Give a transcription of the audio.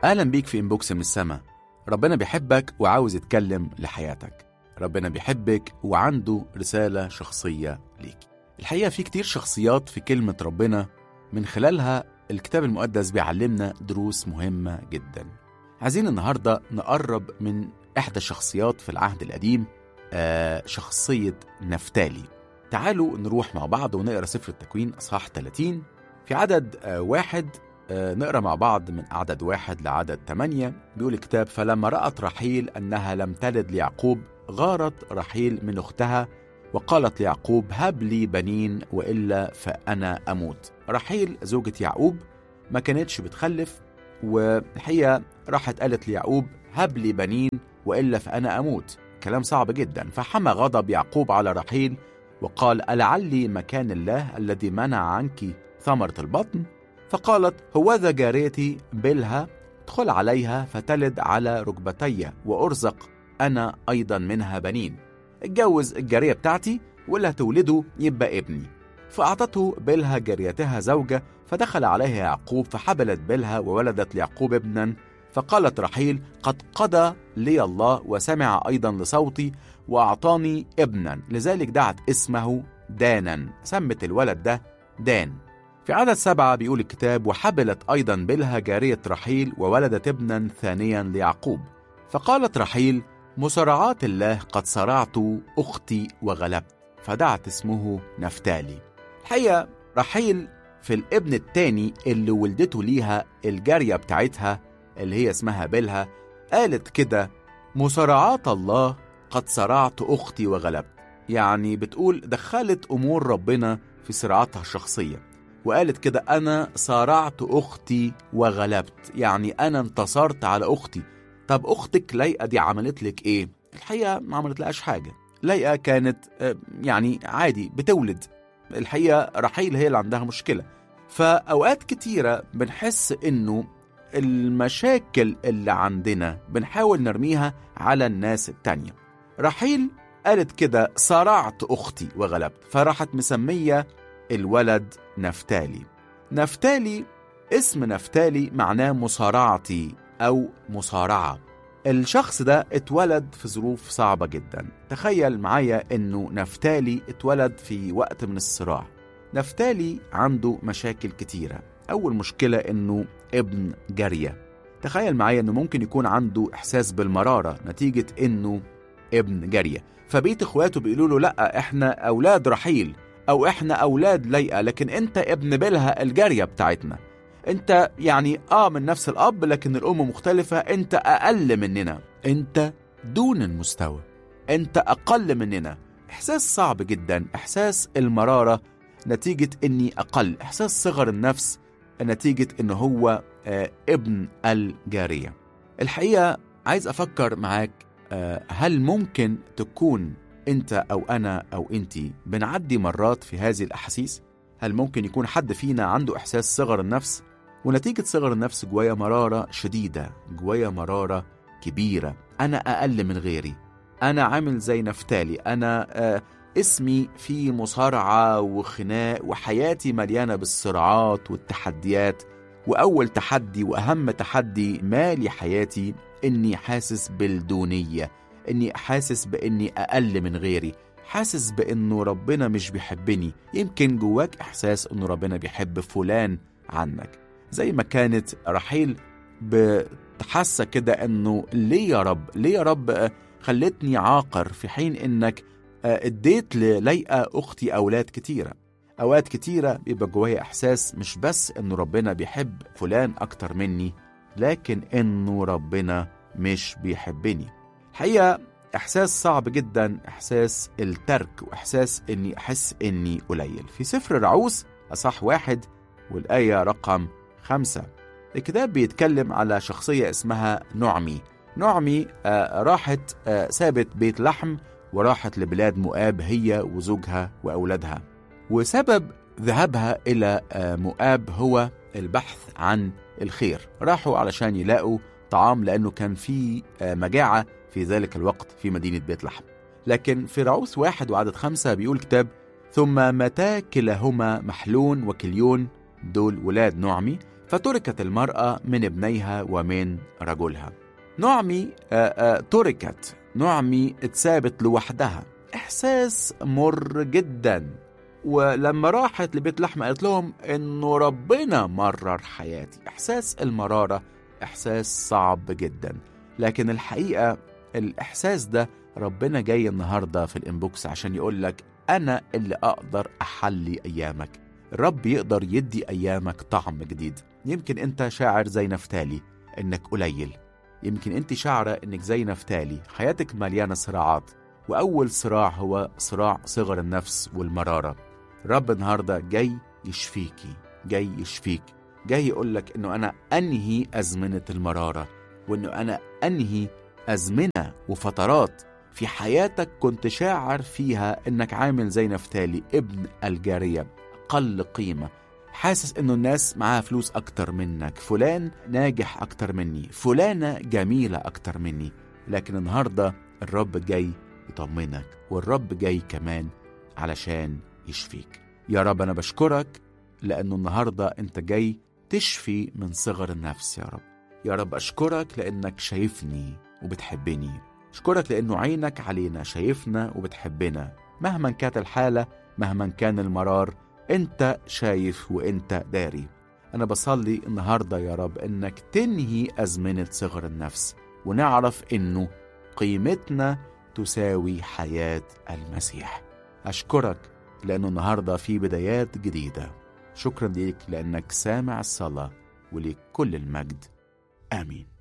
أهلا بيك في إنبوكس من السما ربنا بيحبك وعاوز يتكلم لحياتك ربنا بيحبك وعنده رسالة شخصية ليك الحقيقة في كتير شخصيات في كلمة ربنا من خلالها الكتاب المقدس بيعلمنا دروس مهمة جدا عايزين النهاردة نقرب من إحدى الشخصيات في العهد القديم آه شخصية نفتالي تعالوا نروح مع بعض ونقرأ سفر التكوين أصحاح 30 في عدد آه واحد آه نقرأ مع بعض من عدد واحد لعدد ثمانية بيقول الكتاب فلما رأت رحيل أنها لم تلد ليعقوب غارت رحيل من أختها وقالت ليعقوب هب لي بنين وإلا فأنا أموت رحيل زوجة يعقوب ما كانتش بتخلف والحقيقة راحت قالت ليعقوب هب لي بنين وإلا فأنا أموت كلام صعب جدا فحمى غضب يعقوب على رحيل وقال ألعلي مكان الله الذي منع عنك ثمرة البطن فقالت هوذا جاريتي بلها ادخل عليها فتلد على ركبتي وأرزق أنا أيضا منها بنين اتجوز الجارية بتاعتي واللي هتولده يبقى ابني فأعطته بلها جاريتها زوجة فدخل عليها يعقوب فحبلت بلها وولدت ليعقوب ابنا فقالت رحيل قد قضى لي الله وسمع أيضا لصوتي وأعطاني ابنا لذلك دعت اسمه دانا سمت الولد ده دان في عدد سبعة بيقول الكتاب وحبلت أيضا بلها جارية رحيل وولدت ابنا ثانيا ليعقوب فقالت رحيل مصارعات الله قد صرعت أختي وغلبت فدعت اسمه نفتالي الحقيقة رحيل في الابن التاني اللي ولدته ليها الجارية بتاعتها اللي هي اسمها بلها قالت كده مصارعات الله قد صرعت أختي وغلبت يعني بتقول دخلت أمور ربنا في صراعاتها الشخصية وقالت كده أنا صارعت أختي وغلبت يعني أنا انتصرت على أختي طب أختك لايقة دي عملت لك إيه؟ الحقيقة ما عملت لهاش حاجة لايقة كانت يعني عادي بتولد الحقيقة رحيل هي اللي عندها مشكلة فأوقات كتيرة بنحس إنه المشاكل اللي عندنا بنحاول نرميها على الناس التانية رحيل قالت كده صارعت أختي وغلبت فراحت مسمية الولد نفتالي نفتالي اسم نفتالي معناه مصارعتي أو مصارعة الشخص ده اتولد في ظروف صعبة جدا تخيل معايا انه نفتالي اتولد في وقت من الصراع نفتالي عنده مشاكل كتيرة أول مشكلة انه ابن جارية تخيل معايا انه ممكن يكون عنده احساس بالمرارة نتيجة انه ابن جارية فبيت اخواته بيقولوا له لا احنا اولاد رحيل او احنا اولاد ليئة لكن انت ابن بلها الجارية بتاعتنا انت يعني اه من نفس الاب لكن الام مختلفة انت اقل مننا انت دون المستوى انت اقل مننا احساس صعب جدا احساس المرارة نتيجة اني اقل احساس صغر النفس نتيجة ان هو آه ابن الجارية الحقيقة عايز افكر معاك آه هل ممكن تكون انت او انا او انتي بنعدي مرات في هذه الاحاسيس هل ممكن يكون حد فينا عنده احساس صغر النفس ونتيجة صغر النفس جوايا مرارة شديدة جوايا مرارة كبيرة أنا أقل من غيري أنا عامل زي نفتالي أنا آه اسمي في مصارعة وخناق وحياتي مليانة بالصراعات والتحديات وأول تحدي وأهم تحدي مالي حياتي إني حاسس بالدونية إني حاسس بإني أقل من غيري حاسس بإنه ربنا مش بيحبني يمكن جواك إحساس إنه ربنا بيحب فلان عنك زي ما كانت رحيل بتحسى كده انه ليه يا رب ليه يا رب خلتني عاقر في حين انك اديت لليئة اختي اولاد كتيرة اوقات كتيرة بيبقى جوايا احساس مش بس انه ربنا بيحب فلان اكتر مني لكن انه ربنا مش بيحبني الحقيقة احساس صعب جدا احساس الترك واحساس اني احس اني قليل في سفر رعوس اصح واحد والايه رقم خمسة الكتاب بيتكلم على شخصية اسمها نعمي نعمي آه راحت آه سابت بيت لحم وراحت لبلاد مؤاب هي وزوجها وأولادها وسبب ذهابها إلى آه مؤاب هو البحث عن الخير راحوا علشان يلاقوا طعام لأنه كان في مجاعة في ذلك الوقت في مدينة بيت لحم لكن في رعوس واحد وعدد خمسة بيقول كتاب ثم متى كلاهما محلون وكليون دول ولاد نعمي فتركت المرأة من ابنيها ومن رجلها نعمي آآ آآ تركت نعمي اتسابت لوحدها إحساس مر جدا ولما راحت لبيت لحم قالت لهم إنه ربنا مرر حياتي إحساس المرارة إحساس صعب جدا لكن الحقيقة الإحساس ده ربنا جاي النهاردة في الإنبوكس عشان يقول لك أنا اللي أقدر أحلي أيامك الرب يقدر يدي أيامك طعم جديد يمكن أنت شاعر زي نفتالي إنك قليل يمكن أنت شاعرة إنك زي نفتالي حياتك مليانة صراعات وأول صراع هو صراع صغر النفس والمرارة الرب النهاردة جاي يشفيكي جاي يشفيك جاي يقول لك إنه أنا أنهي أزمنة المرارة وإنه أنا أنهي أزمنة وفترات في حياتك كنت شاعر فيها إنك عامل زي نفتالي ابن الجارية أقل قيمة حاسس إنه الناس معاها فلوس أكتر منك فلان ناجح أكتر مني فلانة جميلة أكتر مني لكن النهاردة الرب جاي يطمنك والرب جاي كمان علشان يشفيك يا رب أنا بشكرك لأنه النهاردة أنت جاي تشفي من صغر النفس يا رب يا رب أشكرك لأنك شايفني وبتحبني أشكرك لأنه عينك علينا شايفنا وبتحبنا مهما كانت الحالة مهما كان المرار أنت شايف وأنت داري أنا بصلي النهاردة يا رب إنك تنهي أزمنة صغر النفس ونعرف إنه قيمتنا تساوي حياة المسيح أشكرك لأنه النهاردة في بدايات جديدة شكرا ليك لأنك سامع الصلاة وليك كل المجد آمين